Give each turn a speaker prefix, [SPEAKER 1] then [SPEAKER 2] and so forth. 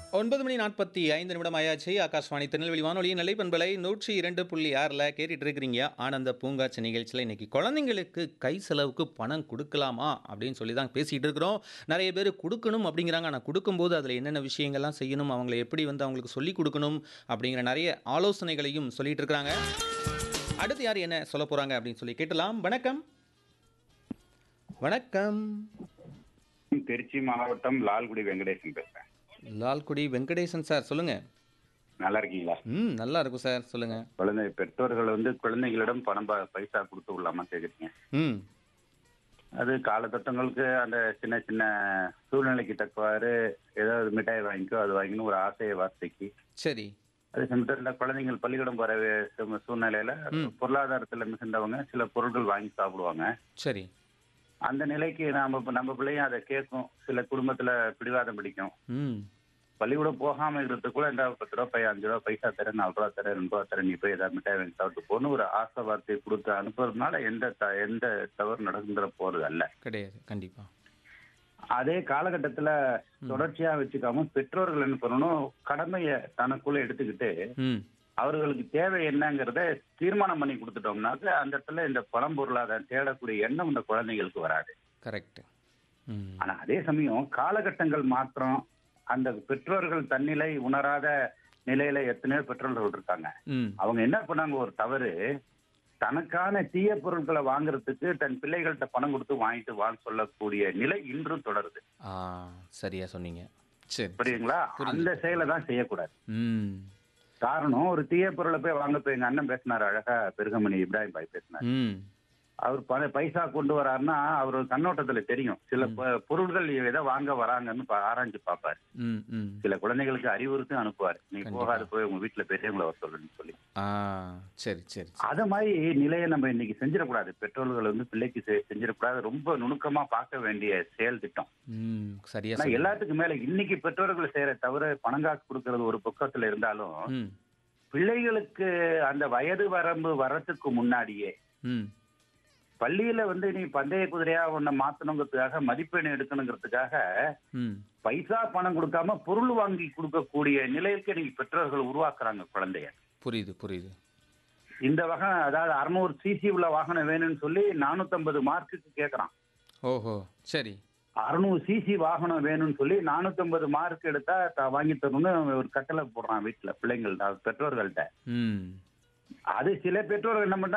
[SPEAKER 1] ஒன்பது மணி நாற்பத்தி ஐந்து நிமிடம் ஆயாச்சு ஆகாஷ்வாணி திருநெல்வேலி வானொலியின் நிலைப்பண்பலை நூற்றி இரண்டு புள்ளி ஆறில் கேட்டுட்டு இருக்கிறீங்க ஆனந்த பூங்காட்சி நிகழ்ச்சியில் இன்னைக்கு குழந்தைங்களுக்கு கை செலவுக்கு பணம் கொடுக்கலாமா அப்படின்னு சொல்லி தான் பேசிகிட்டு இருக்கிறோம் நிறைய பேர் கொடுக்கணும் அப்படிங்கிறாங்க ஆனால் கொடுக்கும்போது அதில் என்னென்ன விஷயங்கள்லாம் செய்யணும் அவங்கள எப்படி வந்து அவங்களுக்கு சொல்லிக் கொடுக்கணும் அப்படிங்கிற நிறைய ஆலோசனைகளையும் சொல்லிட்டு இருக்கிறாங்க அடுத்து யார் என்ன சொல்ல போகிறாங்க அப்படின்னு சொல்லி கேட்டலாம் வணக்கம் வணக்கம்
[SPEAKER 2] திருச்சி மாவட்டம் லால்குடி வெங்கடேசன் பேசுறேன்
[SPEAKER 1] லால்குடி வெங்கடேசன் சார் சொல்லுங்கள்
[SPEAKER 2] நல்லா இருக்கீங்களா
[SPEAKER 1] ம் நல்லா இருக்கும் சார் சொல்லுங்கள்
[SPEAKER 2] குழந்தை பெற்றோர்கள் வந்து குழந்தைகளிடம் பணம் ப- பைசா கொடுத்து விடலாமா கேக்குறீங்க
[SPEAKER 1] ம்
[SPEAKER 2] அது காலகட்டங்களுக்கு அந்த சின்ன சின்ன சூழ்நிலைக்கு தக்கவாறு ஏதாவது மிட்டாய் வாங்கிக்கோ அது வாங்கின்னு ஒரு ஆசையை வார்த்தைக்கு
[SPEAKER 1] சரி
[SPEAKER 2] அதே சமயத்தில் இந்த குழந்தைகள் பள்ளிக்கூடம் போற வே- சூ- சூழ்நிலையில பொருளாதாரத்துல மிகுந்தவங்க சில பொருட்கள் வாங்கி சாப்பிடுவாங்க
[SPEAKER 1] சரி
[SPEAKER 2] அந்த நிலைக்கு நாம இப்ப நம்ம பிள்ளையும் அதை கேட்கும் சில குடும்பத்துல பிடிவாதம் பிடிக்கும்
[SPEAKER 1] ம்
[SPEAKER 2] பள்ளிக்கூடம் போகாம இருக்கிறதுக்குள்ள இந்த பத்து ரூபா பை அஞ்சு ரூபா பைசா தரேன் நாலு ரூபா தரேன் ரெண்டு ரூபா தரேன் நீ போய் ஏதாவது மிட்டாய் வாங்கி சாப்பிட்டு போன்னு ஒரு ஆசை வார்த்தையை கொடுத்து அனுப்புறதுனால எந்த த- எந்த தவறு நடந்துட போறது அல்ல
[SPEAKER 1] கிடையாது கண்டிப்பாக
[SPEAKER 2] அதே காலகட்டத்துல தொடர்ச்சியா வச்சுக்காம பெற்றோர்கள் என்ன பண்ணணும் கடமையை தனக்குள்ள எடுத்துக்கிட்டு
[SPEAKER 1] ம்
[SPEAKER 2] அவர்களுக்கு தேவை என்னங்கிறத தீர்மானம் பண்ணி கொடுத்துட்டோம்னாக்க அந்த இடத்துல இந்த பணம் பொருளாதாரம் தேடக்கூடிய எண்ணம் இந்த குழந்தைகளுக்கு வராது
[SPEAKER 1] கரெக்ட் ம்
[SPEAKER 2] ஆனா அதே சமயம் காலகட்டங்கள் மாற்றம் அந்த பெற்றோர்கள் தன்னிலை உணராத நிலையில எத்தனையோ பெற்றோர்கள் இருக்காங்க
[SPEAKER 1] ம்
[SPEAKER 2] அவங்க என்ன பண்ணாங்க ஒரு தவறு தனக்கான தீய பொருட்களை வாங்குறதுக்கு தன் பிள்ளைகள்கிட்ட பணம் கொடுத்து வாங்கிட்டு வாங்க சொல்லக்கூடிய நிலை இன்றும் தொடருது
[SPEAKER 1] ஆ சரியா சொன்னீங்க சரி
[SPEAKER 2] புரியுதுங்களா அந்த செயலை தான் செய்யக்கூடாது
[SPEAKER 1] ம்
[SPEAKER 2] காரணம் ஒரு தீய பொருளை போய் வாங்க போய் எங்க அண்ணன் பேசினாரு அழகா பெருகமணி இப்ராஹிம் பாய் பேசினார்
[SPEAKER 1] ம்
[SPEAKER 2] அவர் பண பைசா கொண்டு வராருன்னா அவர் கண்ணோட்டத்துல தெரியும் சில பொ- பொருள்கள் எதை வாங்க வராங்கன்னு பா- ஆராய்ஞ்சு பார்ப்பாரு
[SPEAKER 1] ம் ம்
[SPEAKER 2] சில குழந்தைகளுக்கு அறிவுறுத்தி அனுப்புவார் நீ
[SPEAKER 1] கண்டிப்பா.
[SPEAKER 2] போகாது போய் உங்க வீட்டுல பெரியவங்களை வர சொல்லுன்னு சொல்லி
[SPEAKER 1] ஆ சரி சரி
[SPEAKER 2] அத மாதிரி நிலையை நம்ம இன்னைக்கு செஞ்சிடக்கூடாது பெற்றோர்கள் வந்து பிள்ளைக்கு செ- செஞ்சிடக்கூடாது ரொம்ப நுணுக்கமா பார்க்க வேண்டிய செயல் திட்டம்
[SPEAKER 1] ம் சரியா
[SPEAKER 2] ஆனா
[SPEAKER 1] சொன்னீங்க.
[SPEAKER 2] எல்லாத்துக்கும் மேல இன்னைக்கு பெற்றோர்கள் செய்யற தவிர பணம் காசு கொடுக்கறது ஒரு பக்கத்துல இருந்தாலும்
[SPEAKER 1] ம்
[SPEAKER 2] பிள்ளைகளுக்கு அந்த வயது வரம்பு வர்றதுக்கு முன்னாடியே
[SPEAKER 1] ம்
[SPEAKER 2] பள்ளியில வந்து நீ பந்தய குதிரையா உன்னை மாத்தணுங்கிறதுக்காக மதிப்பெண் எடுக்கணுங்கிறதுக்காக
[SPEAKER 1] ம்
[SPEAKER 2] பைசா பணம் கொடுக்காம பொருள் வாங்கி கொடுக்கக்கூடிய நிலைக்கு நீங்க பெற்றோர்கள் உருவாக்குறாங்க குழந்தைய
[SPEAKER 1] புரியுது புரியுது
[SPEAKER 2] இந்த வகை அதாவது அறுநூறு சிசி உள்ள வாகனம் வேணும்னு சொல்லி 450 மார்க்குக்கு கேட்கறான்
[SPEAKER 1] ஓஹோ சரி
[SPEAKER 2] அறுநூறு சிசி வாகனம் வேணும்னு சொல்லி 450 மார்க் எடுத்தா த- வாங்கி தரணும்னு ஒரு கட்டளை போடுறான் வீட்டுல பிள்ளைங்கள்ட்ட பெற்றோர்கள்ட்ட
[SPEAKER 1] ம்
[SPEAKER 2] அது சில பெற்றோர்கள் என்ன பண்றாங்க